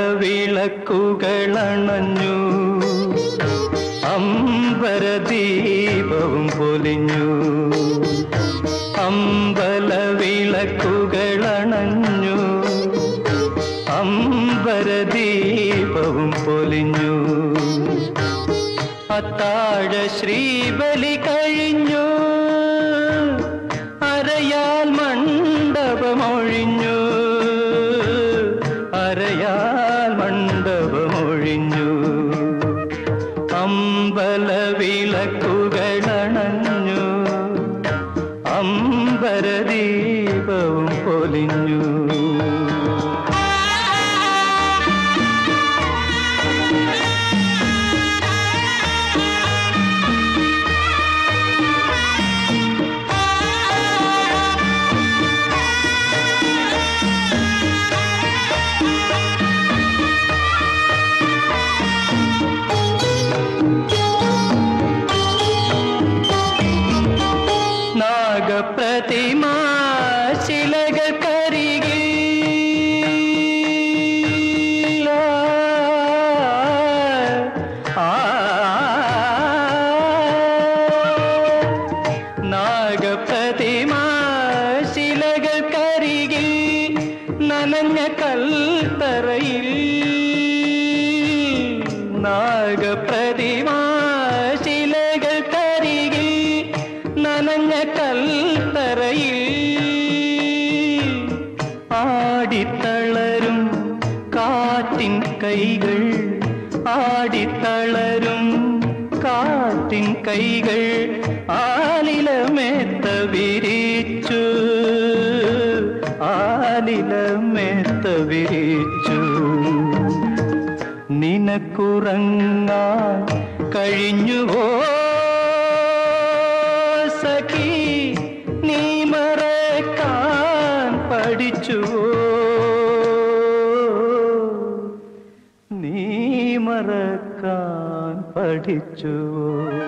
അമ്പലവിളക്കുകളണഞ്ഞു അമ്പരദീപവും പൊലിഞ്ഞു അമ്പലവിളക്കുകളണഞ്ഞു അമ്പരദീപവും പൊലിഞ്ഞു അത്താഴ ശ്രീബലി കഴിഞ്ഞു അരയാൽ മണ്ഡപമൊഴിഞ്ഞു അരയാൽ മണ്ഡപമൊഴിഞ്ഞു അമ്പലവിളക്കുകളണഞ്ഞു അമ്പരദീപവും പൊലിഞ്ഞു നാഗപ്രതിമാ ശിലകക്കരികിൽ ആ, നാഗപ്രതിമാ ശിലകക്കരികിൽ നനഞ്ഞ കൽത്തറയിൽ നാഗപ്രതിമാ ശിലകക്കരികിൽ നനഞ്ഞ കൽത്തറയിൽ ആടിത്തളരും കാറ്റിൻ കൈകൾ ആടിത്തളരും കാറ്റിൻ കൈകൾ ആലിലമേത്ത വിരിച്ചു ആലിലമേത്ത വിരിച്ചു നിനക്കുറങ്ങാൻ കഴിഞ്ഞുവോ സഖി നീ മറക്കാൻ പഠിച്ചുവോ നീ മറക്കാൻ പഠിച്ചുവോ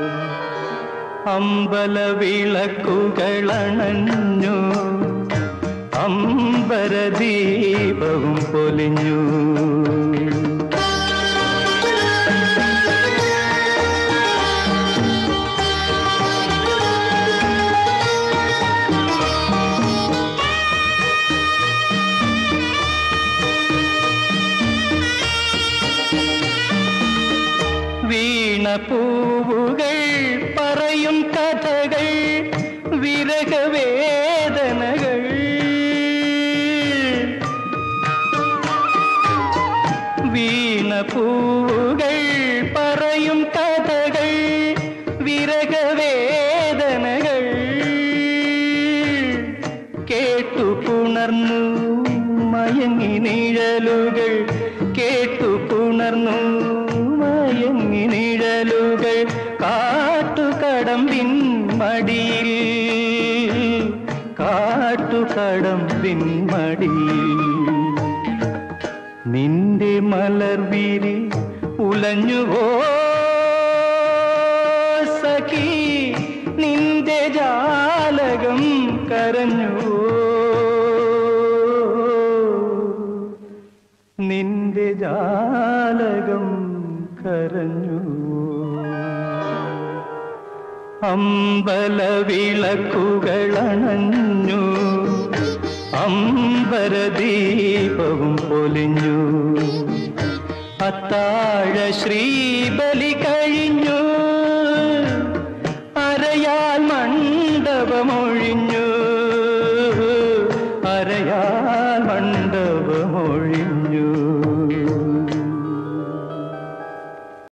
അമ്പലവിളക്കുകളണഞ്ഞു അമ്പരദീപവും പൊലിഞ്ഞു വീണപൂവുകൾ പറയും കഥകൾ വിരഹവേദനകൾ വീണപൂവുകൾ പറയും കഥകൾ വിരഹവേദനകൾ കേട്ടു പുണർന്നു മയങ്ങി നിഴലുകൾ കേട്ടു പുണർന്നു മയങ്ങി നിഴലുകൾ കാട്ടുകടമ്പിൻ മടിയിൽ കാട്ടുകടമ്പിൻ മടിയിൽ നിന്റെ മലർവിരി ഉലഞ്ഞുവോ സഖി നിന്റെ ജാലകം കരഞ്ഞുവോ നിന്റെ ജാലകം കരഞ്ഞു അമ്പലവിളക്കുകളണഞ്ഞു അമ്പരദീപവും പൊലിഞ്ഞു അത്താഴ ശ്രീബലി കഴിഞ്ഞു